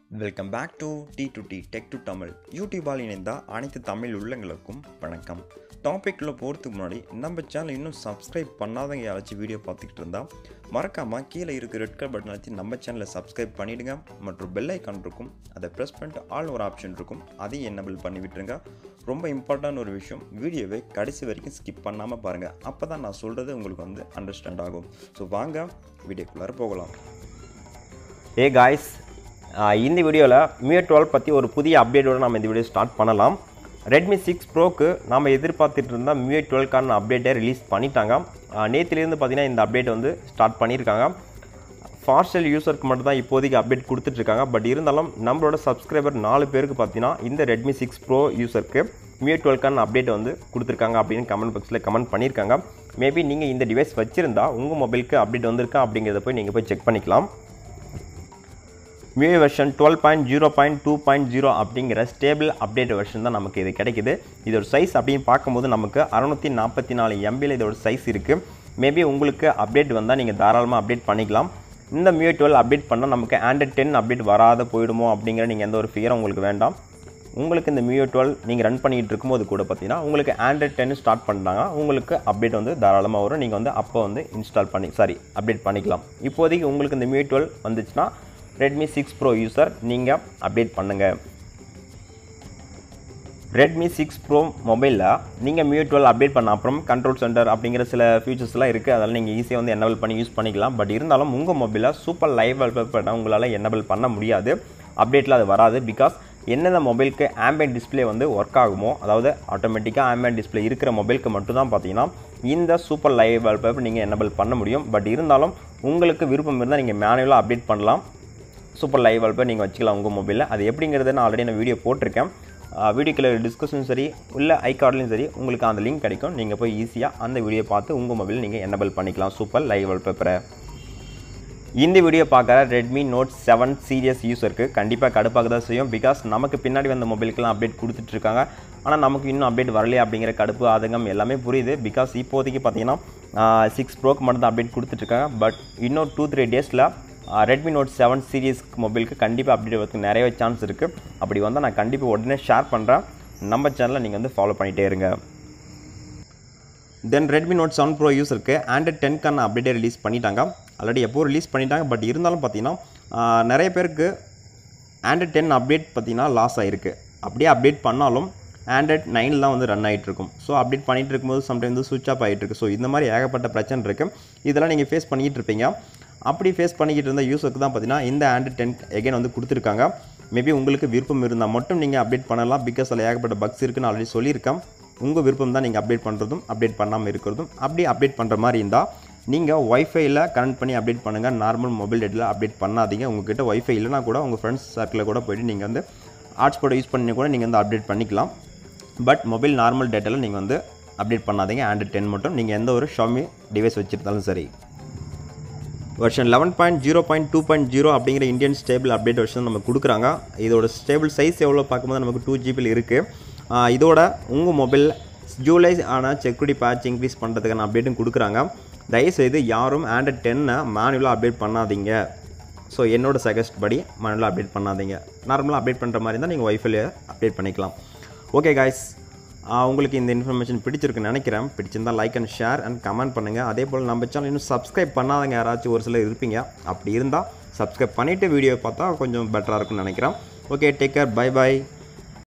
welcome back to T to T tech to Tamil யூடியூபால் இணைந்த அனைத்து தமிழ் உள்ளங்களுக்கும் வணக்கம் டாபிக்குள்ளே போகிறதுக்கு முன்னாடி நம்ம சேனல் இன்னும் சப்ஸ்கிரைப் பண்ணாதவங்க யாராச்சும் வீடியோ பார்த்துக்கிட்டு இருந்தால் மறக்காமல் கீழே இருக்க ரெட் கலர் பட்டன் அழுத்தி நம்ம சேனலை சப்ஸ்கிரைப் பண்ணிவிடுங்க மற்றும் பெல் ஐக்கான் இருக்கும் அதை ப்ரெஸ் பண்ணிட்டு ஆல் ஒரு ஆப்ஷன் இருக்கும் அதையும் என்னபிள் பண்ணி விட்டுருங்க ரொம்ப இம்பார்ட்டன்ட் ஒரு விஷயம் வீடியோவை கடைசி வரைக்கும் ஸ்கிப் பண்ணாமல் பாருங்கள் அப்போ தான் நான் சொல்கிறது உங்களுக்கு வந்து அண்டர்ஸ்டாண்ட் ஆகும் ஸோ வாங்க வீடியோக்குள்ளார போகலாம் ஏ காய்ஸ் இந்த வீடியோவில் மியூ டுவெல் பற்றி ஒரு புதிய அப்டேட்டோடு நம்ம இந்த வீடியோ ஸ்டார்ட் பண்ணலாம் ரெட்மி சிக்ஸ் ப்ரோக்கு நம்ம எதிர்பார்த்துட்டு இருந்த மியூ டுவெல்க்கான அப்டேட்டை ரிலீஸ் பண்ணிட்டாங்க நேற்றுலேருந்து பார்த்தீங்கன்னா இந்த அப்டேட் வந்து ஸ்டார்ட் பண்ணியிருக்காங்க ஃபாஸ்டல் யூசருக்கு மட்டும் தான் இப்போதைக்கு அப்டேட் கொடுத்துட்ருக்காங்க பட் இருந்தாலும் நம்மளோட சப்ஸ்கிரைபர் நாலு பேருக்கு பார்த்தீங்கன்னா இந்த ரெட்மி சிக்ஸ் ப்ரோ யூசருக்கு மியூ டுவெல்க்கான அப்டேட் வந்து கொடுத்துருக்காங்க அப்படின்னு கமெண்ட் பாக்ஸில் கமெண்ட் பண்ணியிருக்காங்க மேபி நீங்கள் இந்த டிவைஸ் வச்சுருந்தா உங்கள் மொபைலுக்கு அப்டேட் வந்திருக்கா அப்படிங்கிறத போய் நீங்கள் போய் செக் பண்ணிக்கலாம் MIUI version twelve point zero point two point zero அப்படிங்கிற ஸ்டேபிள் அப்டேட் வெர்ஷன் தான் நமக்கு இது கிடைக்குது இதோட சைஸ் அப்படின்னு பார்க்கும்போது நமக்கு அறநூற்றி நாற்பத்தி நாலு எம்பியில் இதோட சைஸ் இருக்குது மேபி உங்களுக்கு அப்டேட் வந்தால் நீங்கள் தாராளமாக அப்டேட் பண்ணிக்கலாம் இந்த மியூ டுவெல் அப்டேட் பண்ணால் நமக்கு ஆண்ட்ராய்ட் டென் அப்டேட் வராத போயிடுமோ அப்படிங்கிற நீங்கள் எந்த ஒரு ஃபியரும் உங்களுக்கு வேண்டாம் உங்களுக்கு இந்த மியூ டுவெல் நீங்கள் ரன் பண்ணிகிட்டு இருக்கும்போது கூட பார்த்தீங்கன்னா உங்களுக்கு ஆண்ட்ராய்ட் டென் ஸ்டார்ட் பண்ணிட்டாங்க உங்களுக்கு அப்டேட் வந்து தாராளமாக வரும் நீங்கள் வந்து அப்போ வந்து இன்ஸ்டால் பண்ணி சாரி அப்டேட் பண்ணிக்கலாம் இப்போதைக்கு உங்களுக்கு இந்த மியூ டுவெல் வந்துச்சுன்னா ரெட்மி சிக்ஸ் ப்ரோ யூசர் நீங்கள் அப்டேட் பண்ணுங்கள் ரெட்மி சிக்ஸ் ப்ரோ மொபைலில் நீங்கள் மியூ டுவெல் அப்டேட் பண்ண அப்புறம் கண்ட்ரோல் சென்டர் அப்படிங்கிற சில ஃபீச்சர்ஸ்லாம் இருக்குது அதெல்லாம் நீங்கள் ஈஸியாக வந்து என்னபிள் பண்ணி யூஸ் பண்ணிக்கலாம் பட் இருந்தாலும் உங்கள் மொபைலில் சூப்பர் லைவ் வால்பேப்பர் உங்களால் என்னபிள் பண்ண முடியாது அப்டேட்டில் அது வராது பிகாஸ் என்னென்ன மொபைலுக்கு ஆம்பியன் டிஸ்பிளே வந்து ஒர்க் ஆகுமோ அதாவது ஆட்டோமேட்டிக்காக ஆம்பியன் டிஸ்பிளே இருக்கிற மொபைலுக்கு மட்டும்தான் பார்த்தீங்கன்னா இந்த சூப்பர் லைவ் வால்பேப்பர் நீங்கள் என்னபிள் பண்ண முடியும் பட் இருந்தாலும் உங்களுக்கு விருப்பம் இருந்தால் நீங்கள் மேனுவலாக அப்டேட் பண்ணலாம் சூப்பர் லைவ் வால்பேப்பர் நீங்கள் வச்சுக்கலாம் உங்கள் மொபைலில் அது எப்படிங்கிறத நான் ஆல்ரெடி நான் வீடியோ போட்டிருக்கேன் வீடியோக்கில் டிஸ்கஷனும் சரி இல்லை ஐ கார்ட்லையும் சரி உங்களுக்கு அந்த லிங்க் கிடைக்கும் நீங்கள் போய் ஈஸியாக அந்த வீடியோ பார்த்து உங்கள் மொபைல் நீங்கள் என்னபிள் பண்ணிக்கலாம் சூப்பர் லைவ் வால்பேப்பரை இந்த வீடியோ பார்க்குற ரெட்மி நோட் செவன் சீரியஸ் யூஸருக்கு கண்டிப்பாக கடுப்பாக தான் செய்யும் பிகாஸ் நமக்கு பின்னாடி வந்த மொபைலுக்கெல்லாம் அப்டேட் கொடுத்துட்ருக்காங்க ஆனால் நமக்கு இன்னும் அப்டேட் வரலையே அப்படிங்கிற கடுப்பு ஆதங்கம் எல்லாமே புரியுது பிகாஸ் இப்போதைக்கு பார்த்தீங்கன்னா சிக்ஸ் ப்ரோக்கு மட்டும் தான் அப்டேட் கொடுத்துட்ருக்காங்க பட் இன்னும் டூ த்ரீ டேஸில் ரெட்மி நோட் செவன் சீரியஸ் மொபைலுக்கு கண்டிப்பாக அப்டேட் வரதுக்கு நிறையவே சான்ஸ் இருக்குது அப்படி வந்தால் நான் கண்டிப்பாக உடனே ஷேர் பண்ணுறேன் நம்ம சேனலை நீங்கள் வந்து ஃபாலோ பண்ணிகிட்டே இருங்க then Redmi note seven pro யூஸருக்கு ஆண்ட்ராய்ட் டென்க்கான அப்டேட்டே ரிலீஸ் பண்ணிட்டாங்க ஆல்ரெடி எப்போ ரிலீஸ் பண்ணிட்டாங்க பட் இருந்தாலும் பார்த்தீங்கன்னா நிறைய பேருக்கு ஆண்ட்ராய்ட் டென் அப்டேட் பார்த்தீங்கன்னா லாஸ் ஆகிருக்கு அப்படியே அப்டேட் பண்ணாலும் ஆண்ட்ராய்ட் நைனில் தான் வந்து ரன் ஆகிட்டு இருக்கும் ஸோ அப்டேட் பண்ணிகிட்டு இருக்கும்போது சம்டைம் வந்து சுவிச் ஆஃப் ஆகிட்டு இருக்கு ஸோ இந்த மாதிரி ஏகப்பட்ட பிரச்சனை இருக்குது இதெல்லாம் நீங்கள் ஃபேஸ் பண்ணிக்கிட்டு இருப்பீங்க அப்படி ஃபேஸ் பண்ணிக்கிட்டு இருந்த யூஸருக்கு தான் பார்த்தீங்கன்னா இந்த ஆண்ட்ராய்ட் டென் எகைன் வந்து கொடுத்துருக்காங்க மேபி உங்களுக்கு விருப்பம் இருந்தால் மட்டும் நீங்கள் அப்டேட் பண்ணலாம் பிகாஸ் அதில் ஏகப்பட்ட பக்ஸ் இருக்குன்னு ஆல்ரெடி சொல்லியிருக்கேன் உங்கள் விருப்பம் தான் நீங்கள் அப்டேட் பண்ணுறதும் அப்டேட் பண்ணாமல் இருக்கிறதும் அப்படி அப்டேட் பண்ணுற மாதிரி இருந்தால் நீங்கள் ஒய்ஃபையில் கனெக்ட் பண்ணி அப்டேட் பண்ணுங்கள் நார்மல் மொபைல் டேட்டில் அப்டேட் பண்ணாதீங்க உங்ககிட்ட ஒய்ஃபை இல்லைனா கூட உங்கள் ஃப்ரெண்ட்ஸ் சர்க்கிளில் கூட போய்ட்டு நீங்கள் வந்து ஹாட்ஸ்பாட் யூஸ் பண்ணி கூட நீங்கள் வந்து அப்டேட் பண்ணிக்கலாம் பட் மொபைல் நார்மல் டேட்டாவில் நீங்கள் வந்து அப்டேட் பண்ணாதீங்க ஆண்ட்ராய்ட் டென் மட்டும் நீங்கள் எந்த ஒரு ஷாமி டிவைஸ் வச்சுருந்தாலும் சரி version eleven point zero point two point zero அப்படிங்கிற இந்தியன் ஸ்டேபிள் அப்டேட் வெர்ஷன் நம்ம கொடுக்குறாங்க இதோட ஸ்டேபிள் சைஸ் எவ்வளோ பார்க்கும்போது நமக்கு டூ ஜிபியில் இருக்குது இதோட உங்கள் மொபைல் ஜூலை ஆனால் செக்யூரிட்டி பேட்ச் இன்க்ரீஸ் பண்ணுறதுக்கான அப்டேட்டும் கொடுக்குறாங்க தயவுசெய்து யாரும் ஆண்ட்ராய்ட் டென்னை மேனுவலாக அப்டேட் பண்ணாதீங்க ஸோ என்னோட சஜஸ்ட் படி மேனுவலாக அப்டேட் பண்ணாதீங்க நார்மலாக அப்டேட் பண்ணுற மாதிரி இருந்தால் நீங்கள் ஒய்ஃபைல அப்டேட் பண்ணிக்கலாம் ஓகே காய்ஸ் உங்களுக்கு இந்த இன்ஃபர்மேஷன் பிடிச்சிருக்குன்னு நினைக்கிறேன் பிடிச்சிருந்தால் like and share and comment பண்ணுங்கள் அதே போல் நம்ம சேனல் இன்னும் சப்ஸ்கிரைப் பண்ணாதவங்க யாராச்சும் ஒரு சிலர் இருப்பீங்க அப்படி இருந்தால் சப்ஸ்கிரைப் பண்ணிவிட்டு வீடியோ பார்த்தா கொஞ்சம் பெட்டராக இருக்கும்னு நினைக்கிறேன் okay take care bye by